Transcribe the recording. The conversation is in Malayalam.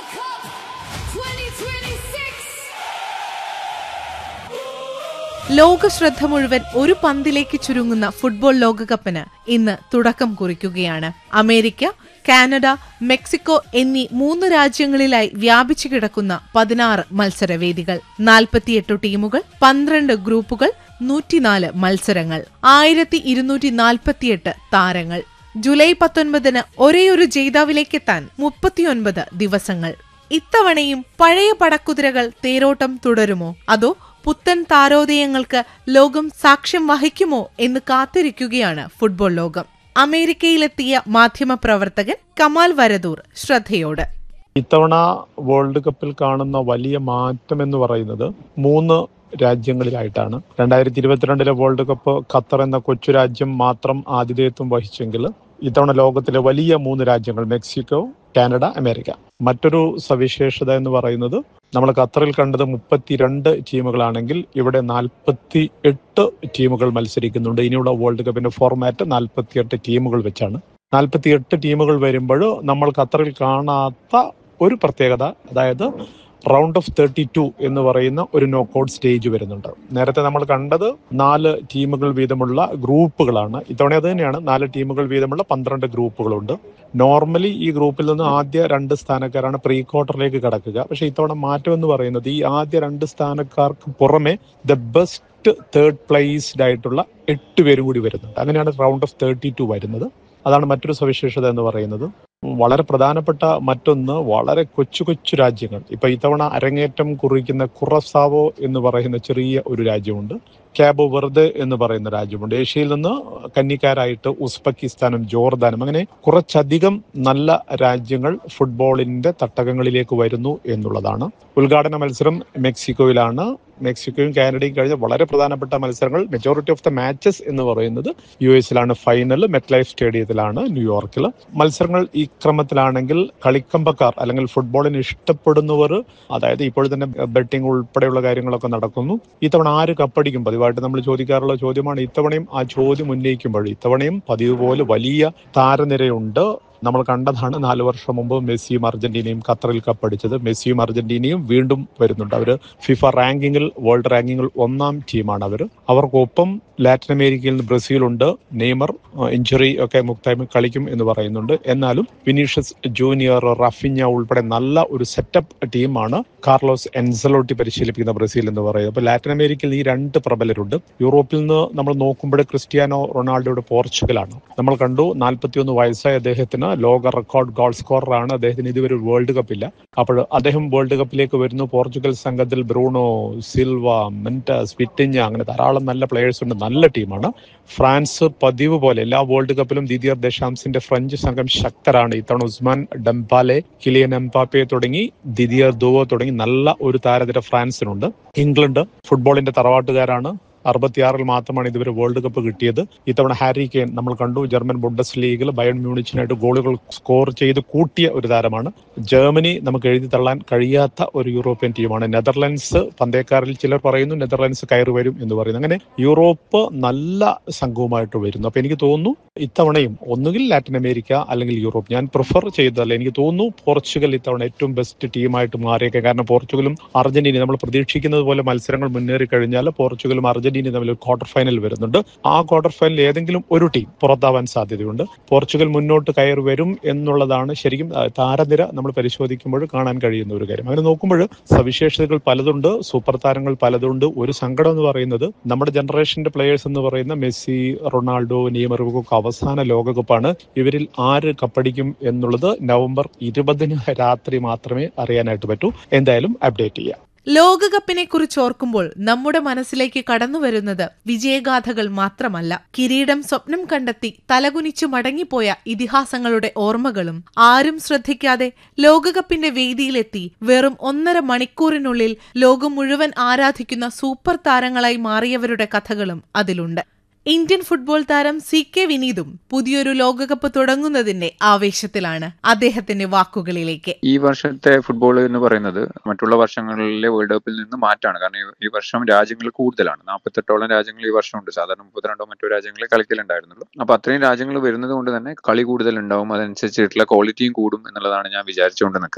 Cup 2026. ലോക ശ്രദ്ധ മുഴുവൻ ഒരു പന്തിലേക്ക് ചുരുങ്ങുന്ന ഫുട്ബോൾ ലോകകപ്പിന് ഇന്ന് തുടക്കം കുറിക്കുകയാണ് അമേരിക്ക കാനഡ മെക്സിക്കോ എന്നീ മൂന്ന് രാജ്യങ്ങളിലായി വ്യാപിച്ചു കിടക്കുന്ന പതിനാറ് മത്സരവേദികൾ നാൽപ്പത്തിയെട്ട് ടീമുകൾ പന്ത്രണ്ട് ഗ്രൂപ്പുകൾ നൂറ്റിനാല് മത്സരങ്ങൾ ആയിരത്തി ഇരുന്നൂറ്റി നാൽപ്പത്തിയെട്ട് താരങ്ങൾ ജൂലൈ പത്തൊൻപതിന് ഒരേയൊരു ജേതാവിലേക്കെത്താൻ മുപ്പത്തിയൊൻപത് ദിവസങ്ങൾ ഇത്തവണയും പഴയ പടക്കുതിരകൾ തേരോട്ടം തുടരുമോ അതോ പുത്തൻ താരോദയങ്ങൾക്ക് ലോകം സാക്ഷ്യം വഹിക്കുമോ എന്ന് കാത്തിരിക്കുകയാണ് ഫുട്ബോൾ ലോകം അമേരിക്കയിലെത്തിയ മാധ്യമപ്രവർത്തകൻ കമാൽ വരദൂർ ശ്രദ്ധയോട് ഇത്തവണ വേൾഡ് കപ്പിൽ കാണുന്ന വലിയ മാറ്റം എന്ന് പറയുന്നത് മൂന്ന് രാജ്യങ്ങളിലായിട്ടാണ് രണ്ടായിരത്തി ഇരുപത്തിരണ്ടിലെ വേൾഡ് കപ്പ് ഖത്തർ എന്ന കൊച്ചു രാജ്യം മാത്രം ആതിഥേയത്വം വഹിച്ചെങ്കിൽ ഇത്തവണ ലോകത്തിലെ വലിയ മൂന്ന് രാജ്യങ്ങൾ മെക്സിക്കോ കാനഡ അമേരിക്ക മറ്റൊരു സവിശേഷത എന്ന് പറയുന്നത് നമ്മൾ ഖത്തറിൽ കണ്ടത് മുപ്പത്തിരണ്ട് ടീമുകളാണെങ്കിൽ ഇവിടെ നാൽപ്പത്തി എട്ട് ടീമുകൾ മത്സരിക്കുന്നുണ്ട് ഇനിയുള്ള വേൾഡ് കപ്പിന്റെ ഫോർമാറ്റ് നാൽപ്പത്തിയെട്ട് ടീമുകൾ വെച്ചാണ് നാൽപ്പത്തിയെട്ട് ടീമുകൾ വരുമ്പോൾ നമ്മൾ ഖത്തറിൽ കാണാത്ത ഒരു പ്രത്യേകത അതായത് റൗണ്ട് ഓഫ് തേർട്ടി ടു എന്ന് പറയുന്ന ഒരു നോക്കൌട്ട് സ്റ്റേജ് വരുന്നുണ്ട് നേരത്തെ നമ്മൾ കണ്ടത് നാല് ടീമുകൾ വീതമുള്ള ഗ്രൂപ്പുകളാണ് ഇത്തവണ അത് തന്നെയാണ് നാല് ടീമുകൾ വീതമുള്ള പന്ത്രണ്ട് ഗ്രൂപ്പുകളുണ്ട് നോർമലി ഈ ഗ്രൂപ്പിൽ നിന്ന് ആദ്യ രണ്ട് സ്ഥാനക്കാരാണ് പ്രീ ക്വാർട്ടറിലേക്ക് കടക്കുക പക്ഷെ ഇത്തവണ മാറ്റം എന്ന് പറയുന്നത് ഈ ആദ്യ രണ്ട് സ്ഥാനക്കാർക്ക് പുറമെ ദ ബെസ്റ്റ് തേർഡ് പ്ലേസ്ഡ് ആയിട്ടുള്ള എട്ട് പേരും കൂടി വരുന്നുണ്ട് അങ്ങനെയാണ് റൗണ്ട് ഓഫ് തേർട്ടി ടു വരുന്നത് അതാണ് മറ്റൊരു സവിശേഷത എന്ന് പറയുന്നത് വളരെ പ്രധാനപ്പെട്ട മറ്റൊന്ന് വളരെ കൊച്ചു കൊച്ചു രാജ്യങ്ങൾ ഇപ്പൊ ഇത്തവണ അരങ്ങേറ്റം കുറിക്കുന്ന കുറസാവോ എന്ന് പറയുന്ന ചെറിയ ഒരു രാജ്യമുണ്ട് ക്യാബോ വെറുതെ എന്ന് പറയുന്ന രാജ്യമുണ്ട് ഏഷ്യയിൽ നിന്ന് കന്നിക്കാരായിട്ട് ഉസ്ബെക്കിസ്ഥാനും ജോർദാനും അങ്ങനെ കുറച്ചധികം നല്ല രാജ്യങ്ങൾ ഫുട്ബോളിന്റെ തട്ടകങ്ങളിലേക്ക് വരുന്നു എന്നുള്ളതാണ് ഉദ്ഘാടന മത്സരം മെക്സിക്കോയിലാണ് മെക്സിക്കോയും കാനഡയും കഴിഞ്ഞ വളരെ പ്രധാനപ്പെട്ട മത്സരങ്ങൾ മെജോറിറ്റി ഓഫ് ദ മാച്ചസ് എന്ന് പറയുന്നത് യു എസിലാണ് ഫൈനൽ മെറ്റ്ലൈഫ് സ്റ്റേഡിയത്തിലാണ് ന്യൂയോർക്കിൽ മത്സരങ്ങൾ ഈ ക്രമത്തിലാണെങ്കിൽ കളിക്കമ്പക്കാർ അല്ലെങ്കിൽ ഫുട്ബോളിന് ഇഷ്ടപ്പെടുന്നവർ അതായത് ഇപ്പോൾ തന്നെ ബെറ്റിംഗ് ഉൾപ്പെടെയുള്ള കാര്യങ്ങളൊക്കെ നടക്കുന്നു ഇത്തവണ ആര് കപ്പടിക്കും പതിവായിട്ട് നമ്മൾ ചോദിക്കാറുള്ള ചോദ്യമാണ് ഇത്തവണയും ആ ചോദ്യം ഉന്നയിക്കുമ്പോൾ ഇത്തവണയും പതിവ് പോലെ വലിയ താരനിരയുണ്ട് നമ്മൾ കണ്ടതാണ് നാല് വർഷം മുമ്പ് മെസ്സിയും അർജന്റീനയും ഖത്തറിൽ കപ്പടിച്ചത് മെസ്സിയും അർജന്റീനയും വീണ്ടും വരുന്നുണ്ട് അവർ ഫിഫ റാങ്കിങ്ങിൽ വേൾഡ് റാങ്കിങ്ങിൽ ഒന്നാം ടീമാണ് അവർ അവർക്കൊപ്പം ലാറ്റിൻ അമേരിക്കയിൽ നിന്ന് ബ്രസീലുണ്ട് നെയ്മർ ഇഞ്ചുറി ഒക്കെ മുക്തായ്മ കളിക്കും എന്ന് പറയുന്നുണ്ട് എന്നാലും വിനീഷ്യസ് ജൂനിയർ റഫിഞ്ഞ ഉൾപ്പെടെ നല്ല ഒരു സെറ്റപ്പ് ടീമാണ് കാർലോസ് എൻസലോട്ടി പരിശീലിപ്പിക്കുന്ന ബ്രസീൽ എന്ന് പറയുന്നത് അപ്പോൾ ലാറ്റിൻ അമേരിക്കയിൽ ഈ രണ്ട് പ്രബലരുണ്ട് യൂറോപ്പിൽ നിന്ന് നമ്മൾ നോക്കുമ്പോൾ ക്രിസ്ത്യാനോ റൊണാൾഡോയുടെ പോർച്ചുഗലാണ് നമ്മൾ കണ്ടു നാൽപ്പത്തിയൊന്ന് വയസ്സായ അദ്ദേഹത്തിന് ലോക റെക്കോർഡ് ഗോൾ സ്കോററാണ് അദ്ദേഹത്തിന് ഇതുവരെ ഒരു വേൾഡ് കപ്പ് ഇല്ല അപ്പോൾ അദ്ദേഹം വേൾഡ് കപ്പിലേക്ക് വരുന്നു പോർച്ചുഗൽ സംഘത്തിൽ ബ്രൂണോ സിൽവ മെന്റസ് വിറ്റിഞ്ഞ അങ്ങനെ ധാരാളം നല്ല പ്ലേയേഴ്സ് ഉണ്ട് നല്ല ടീമാണ് ഫ്രാൻസ് പതിവ് പോലെ എല്ലാ വേൾഡ് കപ്പിലും ദിദിയർ ദശാംസിന്റെ ഫ്രഞ്ച് സംഘം ശക്തരാണ് ഇത്തവണ ഉസ്മാൻ ഡംപാലെ കിലിയൻ എംപാപ്പെ തുടങ്ങി ദിദിയർ ദുവോ തുടങ്ങി നല്ല ഒരു താരനിര ഫ്രാൻസിനുണ്ട് ഇംഗ്ലണ്ട് ഫുട്ബോളിന്റെ തറവാട്ടുകാരാണ് അറുപത്തിയാറിൽ മാത്രമാണ് ഇതുവരെ വേൾഡ് കപ്പ് കിട്ടിയത് ഇത്തവണ ഹാരി കെയ്ൻ നമ്മൾ കണ്ടു ജർമ്മൻ ബുണ്ടസ് ലീഗിൽ ബയൺ മ്യൂണിച്ചിനായിട്ട് ഗോളുകൾ സ്കോർ ചെയ്ത് കൂട്ടിയ ഒരു താരമാണ് ജർമ്മനി നമുക്ക് എഴുതി തള്ളാൻ കഴിയാത്ത ഒരു യൂറോപ്യൻ ടീമാണ് നെതർലൻഡ്സ് പന്തേക്കാരിൽ ചിലർ പറയുന്നു നെതർലൻഡ്സ് കയറി വരും എന്ന് പറയുന്നു അങ്ങനെ യൂറോപ്പ് നല്ല സംഘവുമായിട്ട് വരുന്നു അപ്പൊ എനിക്ക് തോന്നുന്നു ഇത്തവണയും ഒന്നുകിൽ ലാറ്റിൻ അമേരിക്ക അല്ലെങ്കിൽ യൂറോപ്പ് ഞാൻ പ്രിഫർ ചെയ്തതല്ല എനിക്ക് തോന്നുന്നു പോർച്ചുഗൽ ഇത്തവണ ഏറ്റവും ബെസ്റ്റ് ടീമായിട്ട് മാറിയേക്കാം കാരണം പോർച്ചുഗലും അർജന്റീന നമ്മൾ പ്രതീക്ഷിക്കുന്നത് പോലെ മത്സരങ്ങൾ മുന്നേറി കഴിഞ്ഞാൽ പോർച്ചുഗലും അർജന്റീന തമ്മിൽ ക്വാർട്ടർ ഫൈനൽ വരുന്നുണ്ട് ആ ക്വാർട്ടർ ഫൈനലിൽ ഏതെങ്കിലും ഒരു ടീം പുറത്താവാൻ സാധ്യതയുണ്ട് പോർച്ചുഗൽ മുന്നോട്ട് കയറി വരും എന്നുള്ളതാണ് ശരിക്കും ആ, താരനിര നമ്മൾ പരിശോധിക്കുമ്പോൾ കാണാൻ കഴിയുന്ന ഒരു കാര്യം അങ്ങനെ നോക്കുമ്പോൾ സവിശേഷതകൾ പലതുണ്ട് സൂപ്പർ താരങ്ങൾ പലതുണ്ട് ഒരു സങ്കടം എന്ന് പറയുന്നത് നമ്മുടെ ജനറേഷന്റെ പ്ലേയേഴ്സ് എന്ന് പറയുന്ന മെസ്സി റൊണാൾഡോ നെയ്മർ ഇവർക്കൊക്കെ അവസാന ലോകകപ്പാണ് ഇവരിൽ ആര് കപ്പടിക്കും എന്നുള്ളത് നവംബർ ഇരുപതിന് രാത്രി മാത്രമേ അറിയാനായിട്ട് പറ്റൂ എന്തായാലും അപ്ഡേറ്റ് ചെയ്യാം ലോകകപ്പിനെ കുറിച്ച് ഓർക്കുമ്പോൾ നമ്മുടെ മനസ്സിലേക്ക് കടന്നുവരുന്നത് വിജയഗാഥകൾ മാത്രമല്ല കിരീടം സ്വപ്നം കണ്ടെത്തി തലകുനിച്ചു മടങ്ങിപ്പോയ ഇതിഹാസങ്ങളുടെ ഓർമ്മകളും ആരും ശ്രദ്ധിക്കാതെ ലോകകപ്പിന്റെ വേദിയിലെത്തി വെറും ഒന്നര മണിക്കൂറിനുള്ളിൽ ലോകം മുഴുവൻ ആരാധിക്കുന്ന സൂപ്പർ താരങ്ങളായി മാറിയവരുടെ കഥകളും അതിലുണ്ട് ഇന്ത്യൻ ഫുട്ബോൾ താരം സി കെ വിനീതും പുതിയൊരു ലോകകപ്പ് തുടങ്ങുന്നതിന്റെ ആവേശത്തിലാണ് അദ്ദേഹത്തിന്റെ വാക്കുകളിലേക്ക് ഈ വർഷത്തെ ഫുട്ബോൾ എന്ന് പറയുന്നത് മറ്റുള്ള വർഷങ്ങളിലെ വേൾഡ് കപ്പിൽ നിന്ന് മാറ്റാണ് കാരണം ഈ- ഈ വർഷം രാജ്യങ്ങൾ കൂടുതലാണ് നാൽപ്പത്തെട്ടോളം രാജ്യങ്ങൾ ഈ വർഷമുണ്ട് സാധാരണ മുപ്പത്തിരണ്ടോ മറ്റോ രാജ്യങ്ങളെ കളിക്കലുണ്ടായിരുന്നുള്ളൂ അപ്പൊ അത്രയും രാജ്യങ്ങൾ വരുന്നത് കൊണ്ട് തന്നെ കളി കൂടുതൽ ഉണ്ടാവും അതനുസരിച്ചിട്ടുള്ള ക്വാളിറ്റിയും കൂടും എന്നുള്ളതാണ് ഞാൻ വിചാരിച്ചുകൊണ്ട് നിൽക്കുന്നത്